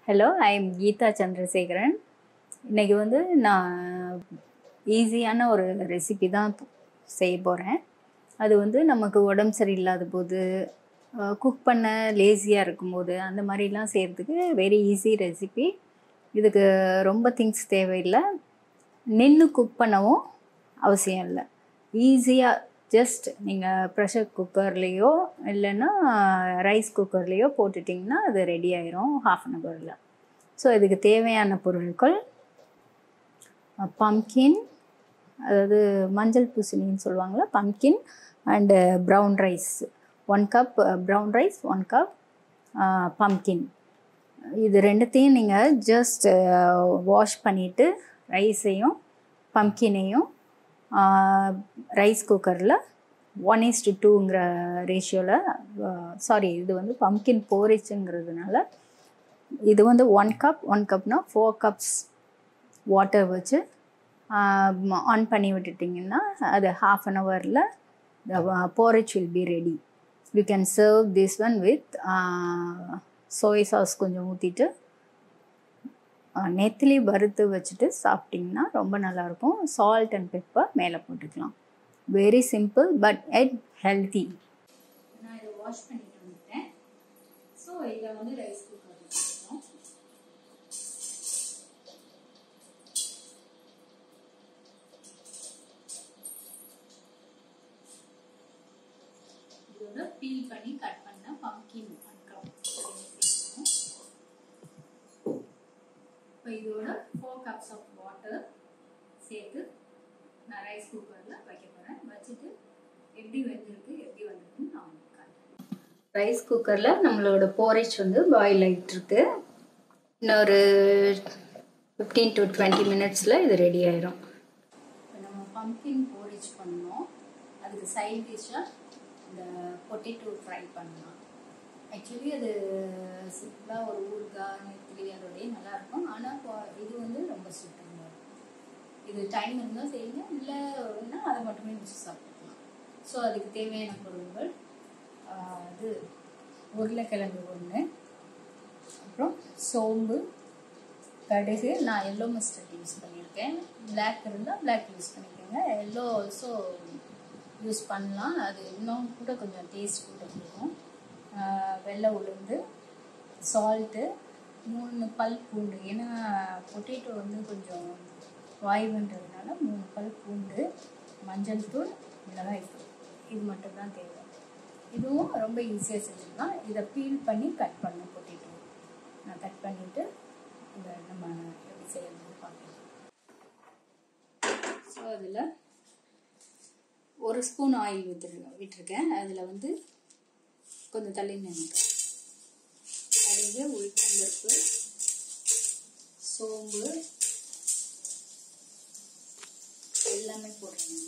hello I am Geetha Chandrasekaran இன்னைக்கு வந்து நான் ஈஸியான ஒரு ரெசிபி தான் செய்ய போகிறேன் அது வந்து நமக்கு உடம்பு சரியில்லாத போது குக் பண்ண லேசியாக இருக்கும்போது அந்த மாதிரிலாம் செய்கிறதுக்கு வெரி ஈஸி ரெசிபி இதுக்கு ரொம்ப திங்ஸ் தேவையில்லை நின்று குக் பண்ணவும் அவசியம் இல்லை ஈஸியாக ஜஸ்ட் நீங்கள் ப்ரெஷர் குக்கர்லேயோ இல்லைன்னா ரைஸ் குக்கர்லேயோ போட்டுட்டிங்கன்னா அது ரெடி ஆயிரும் ஹாஃப் அன் ஹவரில் ஸோ இதுக்கு தேவையான பொருட்கள் பம்கின் அதாவது மஞ்சள் பூசணின்னு சொல்லுவாங்கள்ல pumpkin and brown rice one cup brown rice one cup pumpkin இது ரெண்டுத்தையும் நீங்கள் ஜஸ்ட் வாஷ் பண்ணிவிட்டு ரைஸையும் பம்கினையும் ரைஸ் குக்கரில் ஒன் இஸ் டு டூங்கிற ரேஷியோவில் சாரி இது வந்து பம்கின் போரிச்சுங்கிறதுனால இது வந்து ஒன் கப் ஒன் கப்னா ஃபோர் கப்ஸ் வாட்டர் வச்சு ஆன் பண்ணி விட்டுட்டிங்கன்னா அது ஹாஃப் அன் ஹவரில் the porridge will be ready you can serve this one with soy sauce கொஞ்சம் ஊற்றிட்டு நெத்திலி வறுத்து வச்சுட்டு சாப்பிட்டிங்கன்னா ரொம்ப நல்லாயிருக்கும் சால்ட் அண்ட் பெப்பர் மேலே போட்டுக்கலாம் very simple but yet healthy நான் இதை வாஷ் பண்ணிட்டு வந்துட்டேன் ஸோ இதில் வந்து ரைஸ் குக்கர் வச்சுருக்கோம் இதோட பீல் பண்ணி கட் பண்ண பம்கின் அன்கம் இப்போ இதோட ஃபோர் கப்ஸ் ஆஃப் வாட்டர் சேர்த்து நான் ரைஸ் குக்கரில் வைக்க போகிறேன் வச்சுட்டு எப்படி வெந்திருக்கு எப்படி வந்திருக்குன்னு நான் உங்களுக்கு காட்டுறேன் ரைஸ் குக்கரில் நம்மளோட போரேஜ் வந்து பாயில் ஆகிட்டு இருக்கு இன்னொரு ஃபிஃப்டீன் டு டுவெண்ட்டி மினிட்ஸில் இது ரெடி ஆயிரும் இப்போ நம்ம பம்கின் போரேஜ் பண்ணோம் அதுக்கு சைட் டிஷ்ஷாக இந்த பொட்டேட்டோ ஃப்ரை பண்ணலாம் ஆக்சுவலி அது சிம்பிளாக ஒரு ஊறுகாய் நெத்திலி அதோடய நல்லாயிருக்கும் ஆனால் இது வந்து ரொம்ப சூப்பராக இருக்கும் இது டைம் இருந்தால் செய்யுங்க இல்லைன்னா அதை மட்டுமே வச்சு சாப்பிட்டுக்கலாம் ஸோ அதுக்கு தேவையான பொருட்கள் இது உருளைக்கிழங்கு ஒன்று அப்புறம் சோம்பு கடுகு நான் எல்லோ மஸ்டர்ட் யூஸ் பண்ணியிருக்கேன் பிளாக் இருந்தால் பிளாக் யூஸ் பண்ணிக்கோங்க எல்லோ ஆல்சோ யூஸ் பண்ணலாம் அது இன்னும் கூட கொஞ்சம் டேஸ்ட் கூட கொடுக்கும் வெள்ளை உளுந்து சால்ட்டு மூணு பல் பூண்டு ஏன்னா பொட்டேட்டோ வந்து கொஞ்சம் வாய்வுன்றதுனால மூணு பல் பூண்டு மஞ்சள் தூள் மிளகாய் தூள் இது மட்டும்தான் தேவை இதுவும் ரொம்ப ஈஸியாக செஞ்சுக்கலாம் இதை பீல் பண்ணி கட் பண்ண பொட்டேட்டோ நான் கட் பண்ணிவிட்டு இந்த நம்ம எப்படி செய்யறது பார்க்கலாம் ஸோ அதில் ஒரு ஸ்பூன் ஆயில் விட்டுருக்கேன் விட்டுருக்கேன் அதில் வந்து கொஞ்சம் தள்ளி நின்று கடுகு உளுத்தம்பருப்பு சோம்பு எல்லாமே போடுறேன்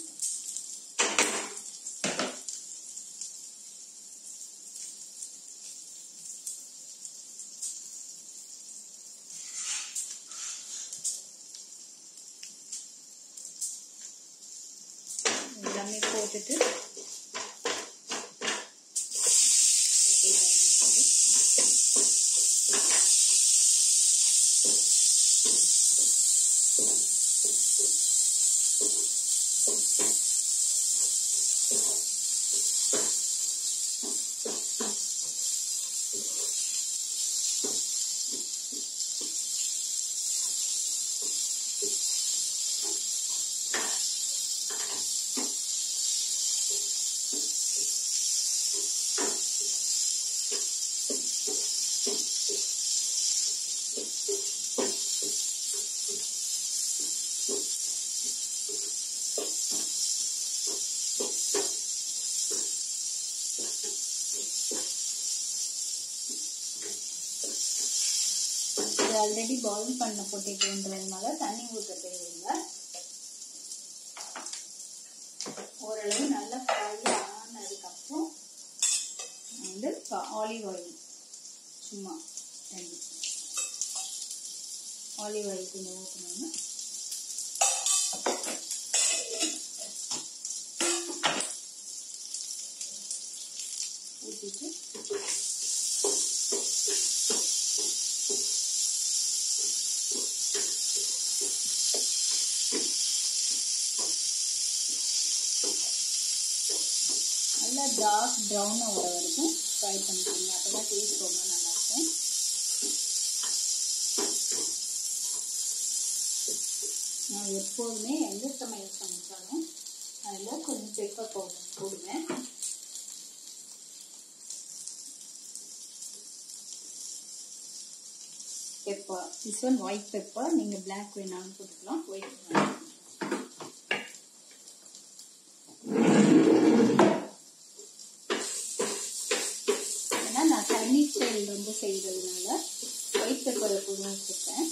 எல்லாமே போட்டுட்டு இது ஆல்ரெடி பாயில் பண்ண பொட்டேட்டோன்றதுனால தண்ணி ஊற்ற தேவையில்லை ஓரளவு நல்லா ஃப்ரை ஆனதுக்கப்புறம் வந்து ஆலிவ் ஆயில் சும்மா ரெண்டு ஆலிவ் ஆயில் கொஞ்சம் ஊற்றணும்னா ஊற்றிட்டு டார்க் ப்ரௌன் வர வரைக்கும் ஃப்ரை பண்ணிக்கோங்க அப்போ தான் டேஸ்ட் ரொம்ப நல்லாயிருக்கும் நான் எப்போதுமே எந்த சமையல் சமைச்சாலும் அதில் கொஞ்சம் பெப்பர் பவுடர் போடுவேன் pepper this one white pepper நீங்கள் பிளாக் வேணாலும் போட்டுக்கலாம் ஒயிட் வேணாலும் ஏன்னா நான் சைனீஸ் ஸ்டைல் ரொம்ப செய்கிறதுனால ஒயிட் பெப்பரை போட்டு வச்சுருக்கேன்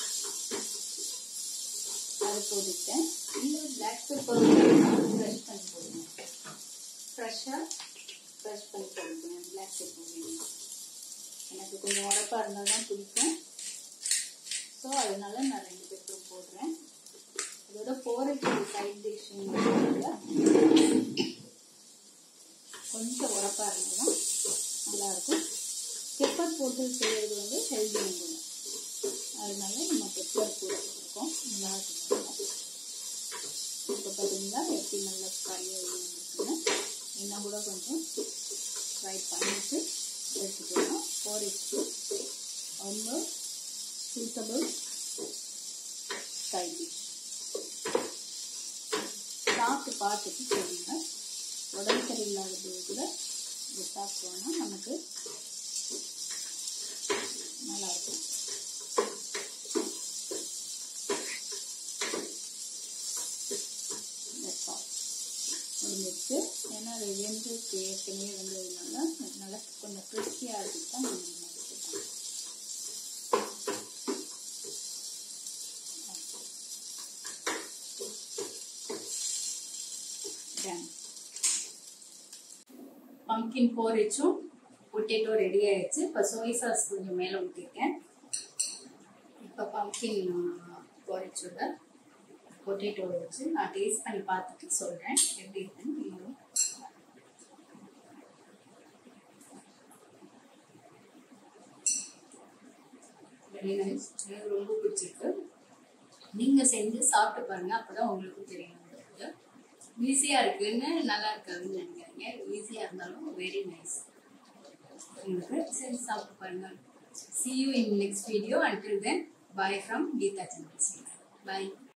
அதை போட்டுட்டேன் இல்லை பிளாக் பெப்பர் க்ரஷ் பண்ணி போடுவேன் ஃப்ரெஷ்ஷாக க்ரஷ் பண்ணி போடுவேன் பிளாக் பெப்பர் வேணும் எனக்கு கொஞ்சம் உரப்பாக இருந்தால் தான் பிடிக்கும் ஸோ அதனால நான் ரெண்டு பெப்பரும் போடுறேன் அதோட போரைக்கு சைட் டிஷ் கொஞ்சம் உரப்பாக இருந்தால் தான் நல்லாயிருக்கும் பெப்பர் போட்டு செய்கிறது வந்து ஹெல்த்தியும் கூட அதனால நம்ம பெப்பர் போட்டுருக்கோம் நல்லா இருக்கும் இப்போ பார்த்தீங்கன்னா எப்படி நல்லா ஃப்ரை ஆகி வந்துருக்குன்னு இன்னும் கூட கொஞ்சம் ஃப்ரை பண்ணிட்டு எடுத்துக்கலாம் போரைக்கு ரொம்ப சூட்டபிள் சைட் டிஷ் சாப்பிட்டு பார்த்துட்டு சொல்லுங்க உடம்பு சரியில்லாதது கூட இது சாப்பிட்டோன்னா நமக்கு நல்லா இருக்கும் முடிஞ்சிருச்சு ஏன்னா அது வெந்து ஏற்கனவே வந்ததுனால நல்லா கொஞ்சம் கிறிஸ்பியாக இருக்குது தான் நம்ம வச்சுக்கலாம் டன் பம்கின் போரிச்சும் பொட்டேட்டோ ரெடி ஆயிடுச்சு இப்போ சோய் சாஸ் கொஞ்சம் மேலே ஊற்றிருக்கேன் இப்போ பம்கின் போரிச்சோட பொட்டேட்டோ வச்சு நான் டேஸ்ட் பண்ணி பார்த்துட்டு சொல்கிறேன் எப்படி இருக்குன்னு நீங்களும் வெரி நைஸ் எனக்கு ரொம்ப பிடிச்சிருக்கு நீங்கள் செஞ்சு சாப்பிட்டு பாருங்க அப்பதான் உங்களுக்கு தெரியும் உங்களுக்கு ஈஸியாக இருக்குன்னு நல்லா இருக்காதுன்னு நினைக்காதீங்க ஈஸியாக இருந்தாலும் வெரி நைஸ் உங்களுக்கு செஞ்சு சாப்பிட்டு பாருங்க see you in next video until then bye from Geeta Chandra bye